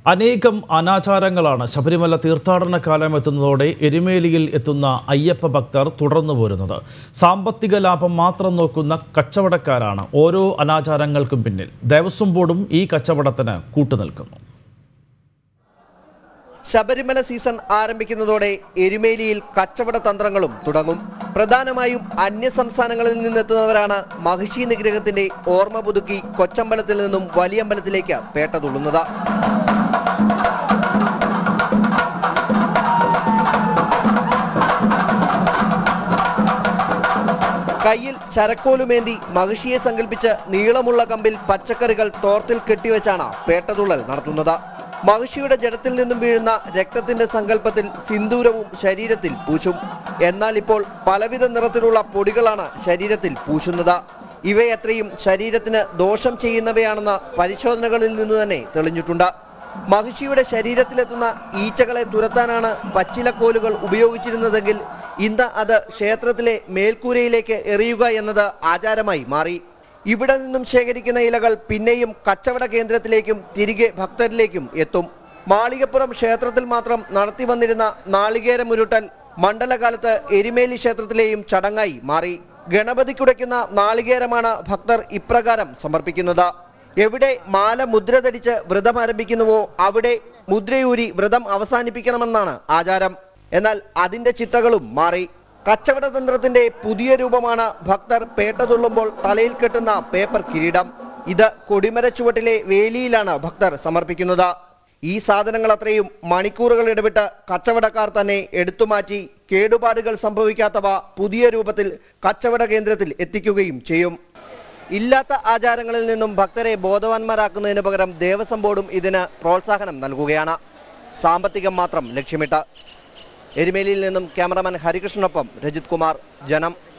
അനേകം അനാചാരങ്ങളാണ് ശബരിമല തീർത്ഥാടന കാലം എത്തുന്നതോടെ എരുമേലിയിൽ എത്തുന്ന അയ്യപ്പ ഭക്തർ തുടർന്നു പോരുന്നത് സാമ്പത്തിക ലാഭം മാത്രം നോക്കുന്ന കച്ചവടക്കാരാണ് ഓരോ അനാചാരങ്ങൾക്കും പിന്നിൽ ദേവസ്വം ബോർഡും ഈ കച്ചവടത്തിന് കൂട്ടുനിൽക്കുന്നു ശബരിമല സീസൺ ആരംഭിക്കുന്നതോടെ എരുമേലിയിൽ കച്ചവട തന്ത്രങ്ങളും തുടങ്ങും പ്രധാനമായും അന്യ സംസ്ഥാനങ്ങളിൽ നിന്നെത്തുന്നവരാണ് മഹിഷി നിഗ്രഹത്തിന്റെ ഓർമ്മ പുതുക്കി കൊച്ചമ്പലത്തിൽ നിന്നും വലിയമ്പലത്തിലേക്ക് പേട്ട തുള്ളുന്നത് കയ്യിൽ ശരക്കോലുമേന്തി മഹിഷിയെ സങ്കല്പിച്ച് നീളമുള്ള കമ്പിൽ പച്ചക്കറികൾ തോർത്തിൽ കെട്ടിവെച്ചാണ് പേട്ടതുള്ളൽ നടത്തുന്നത് മഹിഷിയുടെ ജഡത്തിൽ നിന്നും വീഴുന്ന രക്തത്തിന്റെ സങ്കല്പത്തിൽ സിന്ദൂരവും ശരീരത്തിൽ പൂശും എന്നാൽ ഇപ്പോൾ പലവിധ നിറത്തിലുള്ള പൊടികളാണ് ശരീരത്തിൽ പൂശുന്നത് ഇവയത്രയും ശരീരത്തിന് ദോഷം ചെയ്യുന്നവയാണെന്ന് പരിശോധനകളിൽ നിന്ന് തന്നെ തെളിഞ്ഞിട്ടുണ്ട് മഹിഷിയുടെ ശരീരത്തിലെത്തുന്ന ഈച്ചകളെ തുരത്താനാണ് പച്ചിലക്കോലുകൾ ഉപയോഗിച്ചിരുന്നതെങ്കിൽ ഇന്ന് അത് ക്ഷേത്രത്തിലെ മേൽക്കൂരയിലേക്ക് എറിയുക എന്നത് ആചാരമായി മാറി ഇവിടെ നിന്നും ശേഖരിക്കുന്ന ഇലകൾ പിന്നെയും കച്ചവട കേന്ദ്രത്തിലേക്കും തിരികെ ഭക്തരിലേക്കും എത്തും മാളികപ്പുറം ക്ഷേത്രത്തിൽ മാത്രം നടത്തി വന്നിരുന്ന നാളികേര മുരുട്ടൽ മണ്ഡലകാലത്ത് എരിമേലി ക്ഷേത്രത്തിലെയും ചടങ്ങായി മാറി ഗണപതിക്കുടയ്ക്കുന്ന നാളികേരമാണ് ഭക്തർ ഇപ്രകാരം സമർപ്പിക്കുന്നത് എവിടെ മാല മുദ്ര ധരിച്ച് വ്രതം ആരംഭിക്കുന്നുവോ അവിടെ മുദ്രയൂരി വ്രതം അവസാനിപ്പിക്കണമെന്നാണ് ആചാരം എന്നാൽ അതിന്റെ ചിട്ടകളും മാറി കച്ചവട തന്ത്രത്തിന്റെ പുതിയ രൂപമാണ് ഭക്തർ പേട്ട തുള്ളുമ്പോൾ തലയിൽ കെട്ടുന്ന പേപ്പർ കിരീടം ഇത് കൊടിമര ചുവട്ടിലെ വേലിയിലാണ് ഭക്തർ സമർപ്പിക്കുന്നത് ഈ സാധനങ്ങൾ അത്രയും മണിക്കൂറുകൾ ഇടവിട്ട് കച്ചവടക്കാർ തന്നെ എടുത്തുമാറ്റി കേടുപാടുകൾ സംഭവിക്കാത്തവ പുതിയ രൂപത്തിൽ കച്ചവട കേന്ദ്രത്തിൽ എത്തിക്കുകയും ചെയ്യും ഇല്ലാത്ത ആചാരങ്ങളിൽ നിന്നും ഭക്തരെ ബോധവാന്മാരാക്കുന്നതിന് പകരം ദേവസ്വം ബോർഡും ഇതിന് പ്രോത്സാഹനം നൽകുകയാണ് സാമ്പത്തികം മാത്രം ലക്ഷ്യമിട്ട് എരുമേലിയിൽ നിന്നും ക്യാമറമാൻ ഹരികൃഷ്ണനൊപ്പം രജിത് കുമാർ ജനം